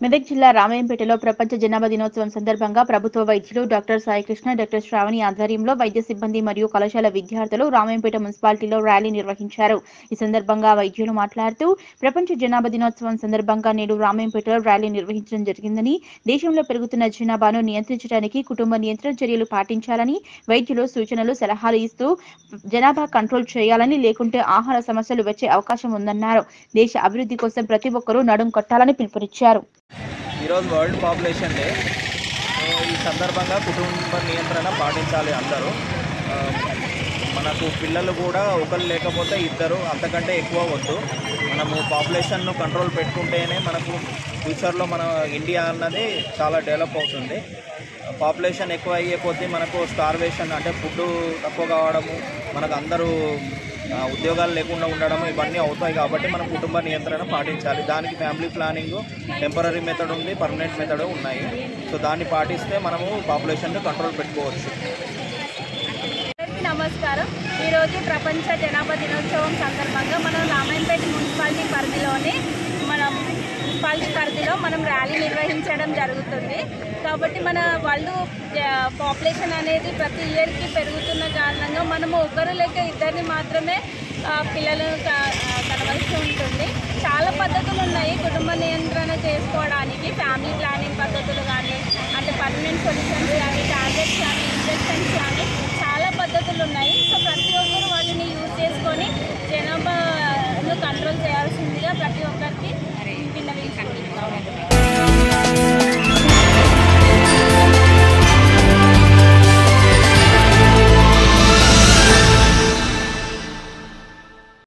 మెదక్ జిల్లా రామాయంపేటలో ప్రపంచ జనాభా దినోత్సవం సందర్భంగా ప్రభుత్వ వైద్యులు డాక్టర్ సాయికృష్ణ డాక్టర్ శ్రావణి ఆధ్వర్యంలో వైద్య సిబ్బంది మరియు కళాశాల విద్యార్థులు రామాయంపేట మున్సిపాలిటీలో ర్యాలీ నిర్వహించారు ఈ సందర్భంగా వైద్యులు మాట్లాడుతూ ప్రపంచ జనాభా దినోత్సవం సందర్భంగా నేడు రామాయంపేటలో ర్యాలీ నిర్వహించడం జరిగిందని దేశంలో పెరుగుతున్న జనాభాను నియంత్రించడానికి కుటుంబ నియంత్రణ చర్యలు పాటించాలని వైద్యులు సూచనలు సలహాలు ఇస్తూ జనాభా కంట్రోల్ చేయాలని లేకుంటే ఆహార సమస్యలు వచ్చే అవకాశం ఉందన్నారు దేశ అభివృద్ధి కోసం ప్రతి ఒక్కరూ నడుం కట్టాలని పిలుపునిచ్చారు ఈరోజు వరల్డ్ పాపులేషన్ డే సో ఈ సందర్భంగా కుటుంబ నియంత్రణ పాటించాలి అందరూ ఆ, మనకు పిల్లలు కూడా ఒకరు లేకపోతే ఇద్దరు అంతకంటే ఎక్కువ వద్దు మనము పాపులేషన్ను కంట్రోల్ పెట్టుకుంటేనే మనకు ఫ్యూచర్లో మన ఇండియా అన్నది చాలా డెవలప్ అవుతుంది పాపులేషన్ ఎక్కువ అయ్యే కొద్దీ మనకు స్టార్వేషన్ అంటే ఫుడ్ తక్కువ కావడము మనకు అందరూ ఆ, ఉద్యోగాలు లేకుండా ఉండడం ఇవన్నీ అవుతాయి కాబట్టి మనం కుటుంబ నియంత్రణ పాటించాలి దానికి ఫ్యామిలీ ప్లానింగ్ టెంపరీ మెథడ్ ఉంది పర్మనెంట్ మెథడ్ ఉన్నాయి సో దాన్ని పాటిస్తే మనము పాపులేషన్ కంట్రోల్ పెట్టుకోవచ్చు అందరికీ నమస్కారం ఈరోజు ప్రపంచ జనాభా దినోత్సవం సందర్భంగా మనం రామాయంపేట మున్సిపాలిటీ పరిధిలోని మనం మున్సిపాలిటీ పరిధిలో మనం ర్యాలీ నిర్వహించడం జరుగుతుంది కాబట్టి మన వాళ్ళు పాపులేషన్ అనేది ప్రతి ఇయర్కి పెరుగుతున్న కారణంగా మనము ఒకరు లేక ఇద్దరిని మాత్రమే ఆ, పిల్లలను క- ఆ, కనవలసి ఉంటుంది చాలా పద్ధతులు ఉన్నాయి కుటుంబ నియంత్రణ చేసుకోవడానికి ఫ్యామిలీ ప్లానింగ్ పద్ధతులు కానీ అంటే పర్మనెంట్ సొల్యూషన్స్ కానీ టాబ్లెట్స్ కానీ